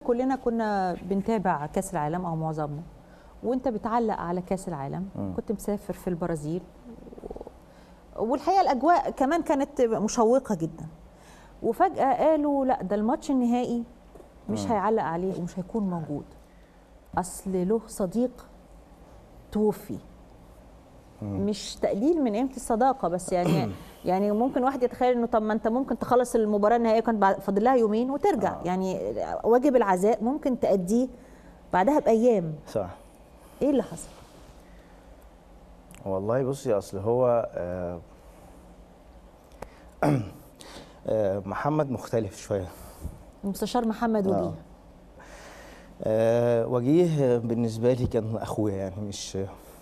كلنا كنا بنتابع كاس العالم او معظمنا وانت بتعلق على كاس العالم مم. كنت مسافر في البرازيل والحقيقه الاجواء كمان كانت مشوقه جدا وفجاه قالوا لا ده الماتش النهائي مش مم. هيعلق عليه ومش هيكون موجود اصل له صديق توفي مم. مش تقليل من قيمه الصداقه بس يعني يعني ممكن واحد يتخيل انه طب ما انت ممكن تخلص المباراه النهائيه كانت بعد- فاضل لها يومين وترجع آه. يعني واجب العزاء ممكن تأديه بعدها بايام صح ايه اللي حصل والله بصي اصل هو آه، آه، محمد مختلف شويه المستشار محمد آه. وجيه آه، وجيه بالنسبه لي كان اخويا يعني مش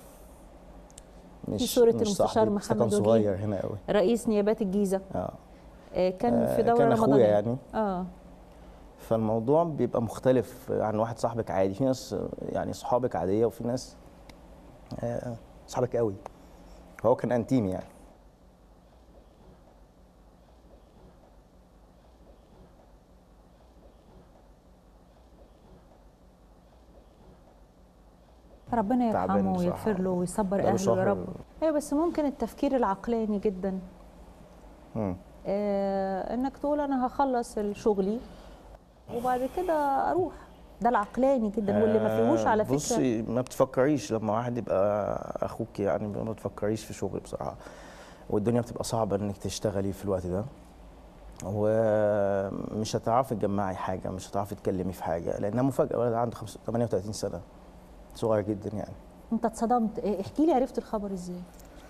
مش صورة مش المستشار صاحبي، بس محمد كان وجيه. صغير هنا قوي رئيس نيابات الجيزه اه آه، كان في آه، دوره كان اخويا رمضانيه يعني اه فالموضوع بيبقى مختلف عن واحد صاحبك عادي في ناس يعني صحابك عاديه وفي ناس آه، صحابك قوي فهو كان انتيمي يعني ربنا تعبان يرحمه بصراحة. ويغفر له ويصبر بقاله اهله يا شهر. رب ايوه بس ممكن التفكير العقلاني جدا مم. آه انك تقول انا هخلص شغلي وبعد كده اروح ده العقلاني جدا واللي ما فيهوش على فكره بصي ما بتفكريش لما واحد يبقى اخوك يعني ما بتفكريش في شغل بصراحه والدنيا بتبقى صعبه انك تشتغلي في الوقت ده ومش هتعرفي تجمعي حاجه مش هتعرفي تتكلمي في حاجه لانها مفاجاه ولد عنده خمسة- 38 سنه صغير جدا يعني انت اتصدمت إيه، احكي لي عرفت الخبر ازاي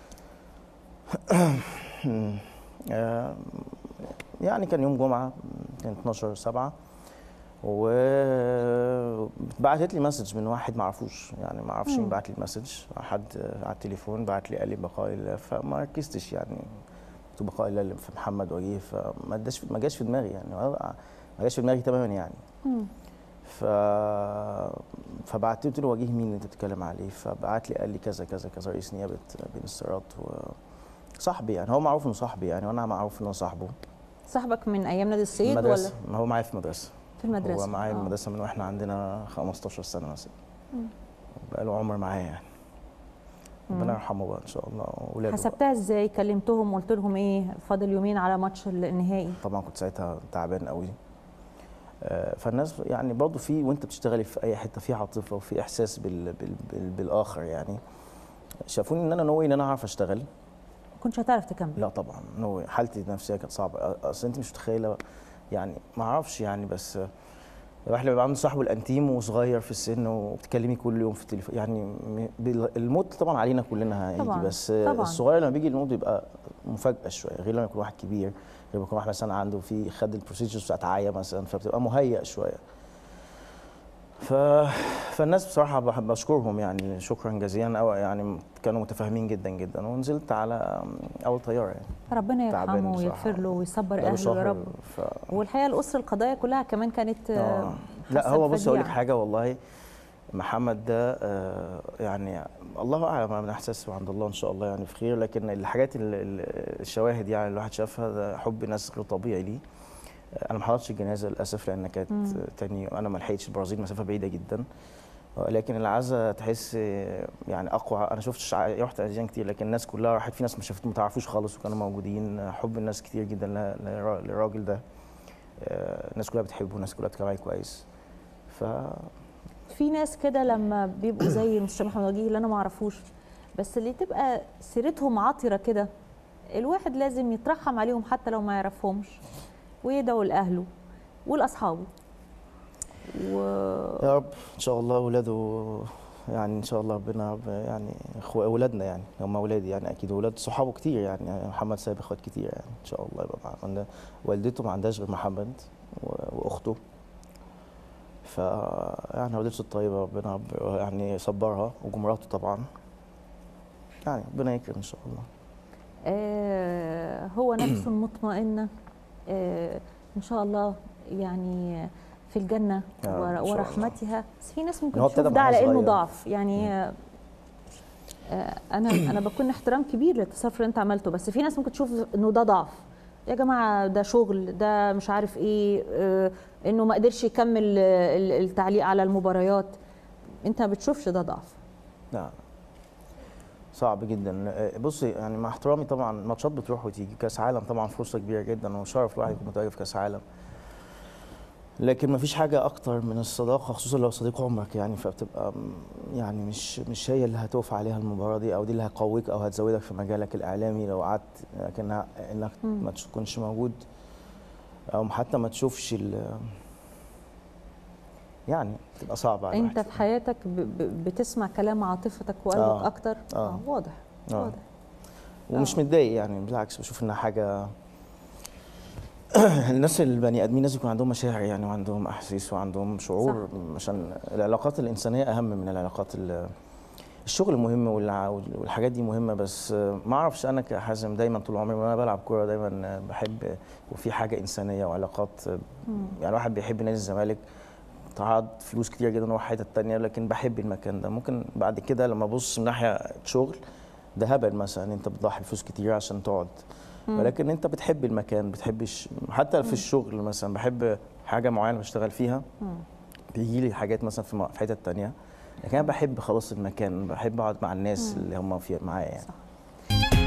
آه، يعني كان يوم جمعة كان 12 7 وبعتت لي مسج من واحد ما اعرفوش يعني ما اعرفش مين مم. بعت لي مسج حد على التليفون بعت لي قال لي بقاء الله فما ركزتش يعني قلت بقاء الله اللي في محمد وجيه فما اداش ما جاش في دماغي يعني ما جاش في دماغي تماما يعني مم. ف فبعت له وجيه مين اللي انت بتتكلم عليه فبعت لي قال لي كذا كذا كذا رئيس نيابه بين السيارات وصاحبي يعني هو معروف انه صاحبي يعني وانا معروف ان انا صاحبه صاحبك من ايام نادي الصيد ولا المدرسه ما هو معايا في المدرسه في المدرسه هو معايا آه. في المدرسه من واحنا عندنا 15 سنه مثلا مم. بقاله عمر معايا يعني ربنا مم. يرحمه بقى ان شاء الله وولاده بقى. حسبتها ازاي كلمتهم قلت لهم ايه فاضل يومين على ماتش النهائي طبعا كنت ساعتها تعبان قوي آه، فالناس يعني برضه في وانت بتشتغلي في اي حته في عاطفه وفي احساس بال بال بال بالاخر يعني شافوني ان انا نوي ان انا اعرف اشتغل كنتش هتعرف تكمل لا طبعا نوي حالتي النفسيه كانت صعبه اصل انت مش متخيله يعني ما اعرفش يعني بس الواحد اللي بيبقى عنده صاحبه الانتيم وصغير في السن وبتكلمي كل يوم في التليفون يعني م- بال- الموت طبعا علينا كلنا هيجي طبعاً، بس طبعاً. الصغير لما بيجي الموت بيبقى مفاجاه شويه غير لما يكون واحد كبير غير لما يكون واحد مثلا عنده في خد البروسيجرز بتاعت عايه مثلا فبتبقى مهيأ شويه ف... فالناس بصراحه بح- بشكرهم يعني شكرا جزيلا أو يعني كانوا متفاهمين جدا جدا ونزلت على اول طياره يعني ربنا تعبان يرحمه بصراحة. ويغفر له ويصبر بقاله اهله يا شهر رب ف... والحقيقه الاسره القضايا كلها كمان كانت آه، آه. لا حاسة هو بص اقول لك بفجيعة. حاجه والله محمد ده آه، يعني الله اعلم انا احساسه عند الله ان شاء الله يعني في خير لكن الحاجات ال- ال- الشواهد يعني الواحد شافها ده حب ناس غير طبيعي ليه آه، انا ما حضرتش الجنازه للاسف لان كانت مم. تاني انا ما لحقتش البرازيل مسافه بعيده جدا آه، لكن العزا تحس آه، يعني اقوى انا شفتش ع- رحت ارجنتين كتير لكن الناس كلها راحت في ناس ما شافت ما تعرفوش خالص وكانوا موجودين آه، حب الناس كتير جدا ل- للرا- للراجل ده آه، الناس كلها بتحبه الناس كلها بتتكلم عليه كويس ف في ناس كده لما بيبقوا زي المستشار محمد وجيه اللي انا ما اعرفوش بس اللي تبقى سيرتهم عطره كده الواحد لازم يترحم عليهم حتى لو ما يعرفهمش ويدعوا لاهله ولاصحابه و... يا رب ان شاء الله اولاده يعني ان شاء الله ربنا رب- يعني اخو اولادنا يعني هم اولادي يعني اكيد اولاد صحابه كتير يعني محمد سايب اخوات كتير يعني ان شاء الله يبقى معاه عند- والدته ما عندهاش غير محمد و- واخته ف يعني والدته الطيبه ربنا رب يعني يصبرها وجمراته طبعا يعني ربنا يكرم ان شاء الله آه هو نفس مطمئنة آه إن شاء الله يعني في الجنة يا رب إن ور- شاء الله. ورحمتها بس في ناس إن ممكن هو تشوف ابتدى ده معاه على إنه صغير. ضعف يعني آه آه، أنا أنا بكون احترام كبير للتصرف اللي أنت عملته بس في ناس ممكن تشوف إنه ده ضعف يا جماعه ده شغل ده مش عارف ايه آه، انه ما قدرش يكمل آه، ال- التعليق على المباريات انت ما بتشوفش ده ضعف لا صعب جدا آه، بصي يعني مع احترامي طبعا ماتشات بتروح وتيجي كاس عالم طبعا فرصه كبيره جدا وشرف الواحد يكون متواجد في كاس عالم لكن ما فيش حاجه اكتر من الصداقه خصوصا لو صديق عمرك يعني فبتبقى م- يعني مش مش هي اللي هتقف عليها المباراه دي او دي اللي هتقويك او هتزودك في مجالك الاعلامي لو قعدت لكنها انك مم. ما تكونش موجود او حتى ما تشوفش ال يعني تبقى صعبه على انت الواحد. في حياتك ب- ب- بتسمع كلام عاطفتك وقلبك آه. اكتر آه. واضح آه. واضح ومش آه. متضايق يعني بالعكس بشوف انها حاجه الناس البني ادمين لازم يكون عندهم مشاعر يعني وعندهم احاسيس وعندهم شعور عشان العلاقات الانسانيه اهم من العلاقات ال- الشغل مهم والع- والحاجات دي مهمه بس ما اعرفش انا كحازم دايما طول عمري وانا بلعب كوره دايما بحب وفي حاجه انسانيه وعلاقات مم. يعني الواحد بيحب نادي الزمالك تعرض فلوس كتير جدا واروح حته تانية لكن بحب المكان ده ممكن بعد كده لما ابص من ناحيه شغل ده هبل مثلا انت بتضحي بفلوس كتير عشان تقعد مم. ولكن انت بتحب المكان بتحبش حتى في الشغل مثلا بحب حاجه معينه بشتغل فيها مم. بيجي لي حاجات مثلا في م- في حته تانية لكن انا بحب خلاص المكان بحب اقعد مع الناس مم. اللي هم في معايا يعني صح